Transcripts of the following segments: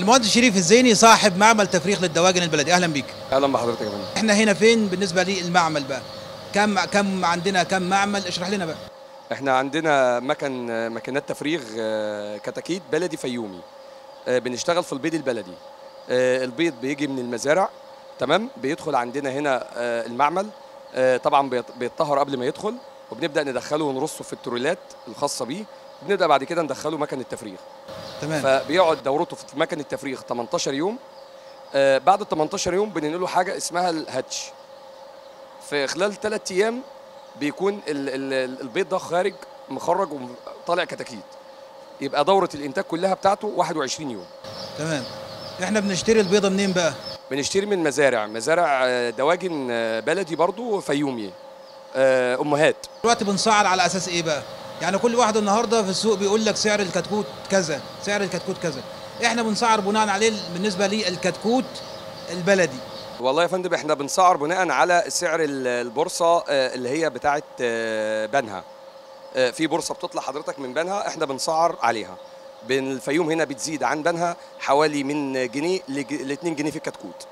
المهندس شريف الزيني صاحب معمل تفريغ للدواجن البلدي اهلا بيك اهلا بحضرتك يا فندم احنا هنا فين بالنسبه للمعمل بقى كم كم عندنا كم معمل اشرح لنا بقى احنا عندنا مكن ماكينات تفريغ آه، كتاكيت بلدي فيومي آه، بنشتغل في البيض البلدي آه، البيض بيجي من المزارع تمام بيدخل عندنا هنا آه، المعمل آه، طبعا بيت- بيتطهر قبل ما يدخل وبنبدا ندخله ونرصه في الترولات الخاصه بيه بنبدا بعد كده ندخله مكن التفريغ تمام فبيقعد دورته في مكن التفريغ 18 يوم آه، بعد ال 18 يوم بننقله حاجه اسمها الهاتش في خلال ثلاث ايام بيكون ال ال البيض ده خارج مخرج وطالع كتاكيت يبقى دوره الانتاج كلها بتاعته 21 يوم تمام احنا بنشتري البيضه منين بقى بنشتري من مزارع مزارع آه، دواجن آه، بلدي برضو فيومي آه، امهات دلوقتي بنسعر على اساس ايه بقى يعني كل واحد النهارده في السوق بيقول لك سعر الكتكوت كذا سعر الكتكوت كذا احنا بنسعر بناء عليه بالنسبه للكتكوت البلدي والله يا فندم احنا بنسعر بناء على سعر ال- البورصه آه، اللي هي بتاعه آه، بنها آه، في بورصه بتطلع حضرتك من بنها احنا بنسعر عليها بين الفيوم هنا بتزيد عن بنها حوالي من جنيه ل 2 جنيه في الكتكوت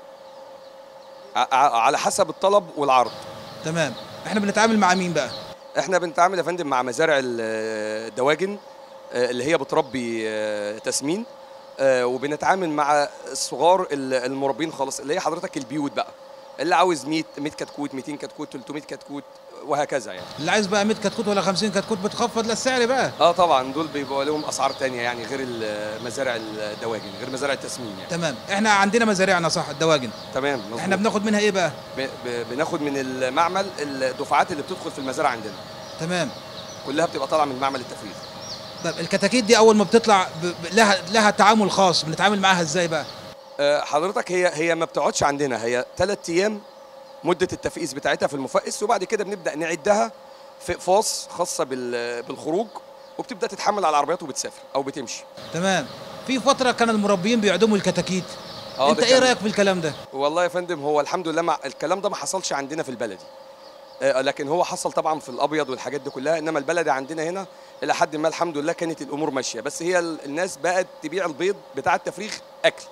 ع- ع- على حسب الطلب والعرض تمام احنا بنتعامل مع مين بقى احنا بنتعامل يا فندم مع مزارع ال- الدواجن آه، اللي هي بتربي آه، تسمين آه، وبنتعامل مع الصغار ال- المربين خالص اللي هي حضرتك البيوت بقى اللي عاوز 100 100 كتكوت 200 كتكوت 300 كتكوت وهكذا يعني اللي عايز بقى 100 كتكوت ولا 50 كتكوت بتخفض للسعر بقى اه طبعا دول بيبقى لهم اسعار تانية يعني غير ال- مزارع الدواجن غير مزارع التسمين يعني تمام احنا عندنا مزارعنا صح الدواجن تمام مظبوط. احنا بناخد منها ايه بقى ب- ب- بناخد من المعمل الدفعات اللي بتدخل في المزارع عندنا تمام كلها بتبقى طالعه من معمل التفريغ طب الكتاكيت دي اول ما بتطلع ب... ب... لها لها تعامل خاص بنتعامل معاها ازاي بقى آه، حضرتك هي هي ما بتقعدش عندنا هي ثلاث ايام مده التفقيس بتاعتها في المفقس وبعد كده بنبدا نعدها في اقفاص خاصه بال- بالخروج وبتبدا تتحمل على العربيات وبتسافر او بتمشي تمام في فتره كان المربيين بيعدموا الكتاكيت آه، انت ده ايه كان- رايك في الكلام ده والله يا فندم هو الحمد لله مع الكلام ده ما حصلش عندنا في البلدي آه، لكن هو حصل طبعا في الابيض والحاجات دي كلها انما البلدي عندنا هنا الى حد ما الحمد لله كانت الامور ماشيه بس هي ال- الناس بقت تبيع البيض بتاع التفريغ اكل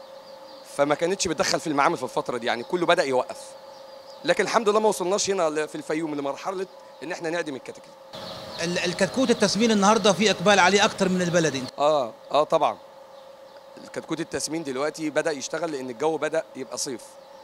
فما كانتش بتدخل في المعامل في الفتره دي يعني كله بدا يوقف لكن الحمد لله ما وصلناش هنا ل- في الفيوم لمرحله ان احنا نعدم الكتاكيت ال... الكتكوت التسمين النهارده في اقبال عليه اكتر من البلدي اه اه طبعا الكتكوت التسمين دلوقتي بدا يشتغل لان الجو بدا يبقى صيف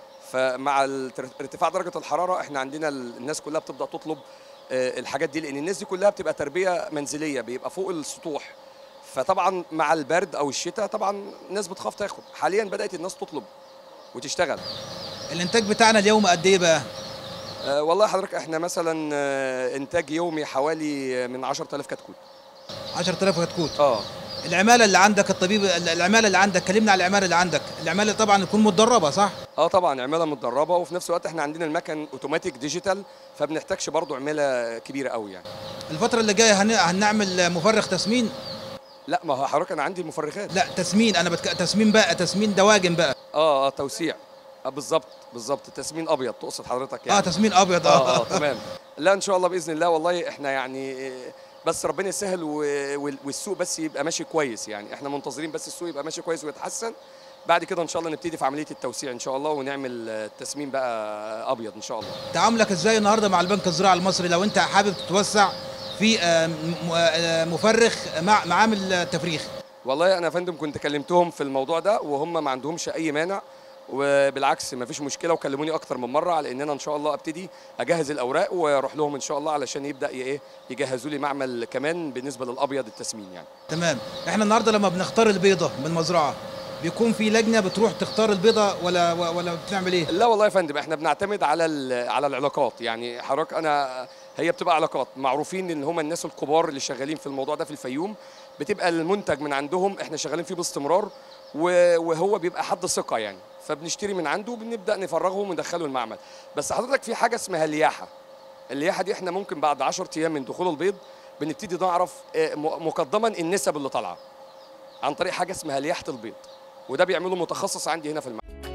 فمع التر- ارتفاع درجه الحراره احنا عندنا ال- الناس كلها بتبدا تطلب آه، الحاجات دي لان الناس دي كلها بتبقى تربيه منزليه بيبقى فوق السطوح فطبعا مع البرد او الشتاء طبعا الناس بتخاف تاخد حاليا بدات الناس تطلب وتشتغل الانتاج بتاعنا اليوم قد ايه بقى آه، والله حضرتك احنا مثلا آه، انتاج يومي حوالي من 10000 كتكوت 10000 كتكوت اه العماله اللي عندك الطبيب ال- العماله اللي عندك كلمنا على العماله اللي عندك العماله طبعا تكون متدربه صح اه طبعا عماله متدربه وفي نفس الوقت احنا عندنا المكن اوتوماتيك ديجيتال فبنحتاجش برضو عماله كبيره قوي يعني الفتره اللي جايه هن... هنعمل مفرغ تسمين لا ما هو حضرتك انا عندي المفرغات لا تسمين انا بتك... تسمين بقى تسمين دواجن بقى اه اه توسيع اه بالظبط بالظبط تسمين ابيض تقصد حضرتك يعني اه تسمين ابيض اه اه تمام لا ان شاء الله باذن الله والله احنا يعني آه، بس ربنا يسهل و- وال- والسوق بس يبقى ماشي كويس يعني احنا منتظرين بس السوق يبقى ماشي كويس ويتحسن بعد كده ان شاء الله نبتدي في عمليه التوسيع ان شاء الله ونعمل آه، التسمين بقى ابيض ان شاء الله تعاملك ازاي النهارده مع البنك الزراعي المصري لو انت حابب تتوسع في آه، م- آه، مفرغ مع معامل تفريغ والله انا يا فندم كنت كلمتهم في الموضوع ده وهم ما عندهمش اي مانع وبالعكس ما فيش مشكله وكلموني اكتر من مره على ان انا ان شاء الله ابتدي اجهز الاوراق واروح لهم ان شاء الله علشان يبدا ي- ايه يجهزوا لي معمل كمان بالنسبه للابيض التسمين يعني تمام احنا النهارده لما بنختار البيضه من المزرعه بيكون في لجنه بتروح تختار البيضه ولا ولا بتعمل ايه لا والله يا فندم احنا بنعتمد على ال- على العلاقات يعني حضرتك انا هي بتبقى علاقات معروفين ان هم الناس الكبار اللي شغالين في الموضوع ده في الفيوم بتبقى المنتج من عندهم احنا شغالين فيه باستمرار و- وهو بيبقى حد ثقه يعني فبنشتري من عنده وبنبدا نفرغه وندخله المعمل بس حضرتك في حاجه اسمها الياحه الياحه دي احنا ممكن بعد 10 ايام من دخول البيض بنبتدي نعرف اه، م- مقدما النسب اللي طالعه عن طريق حاجه اسمها لياحه البيض وده بيعمله متخصص عندي هنا في المعمل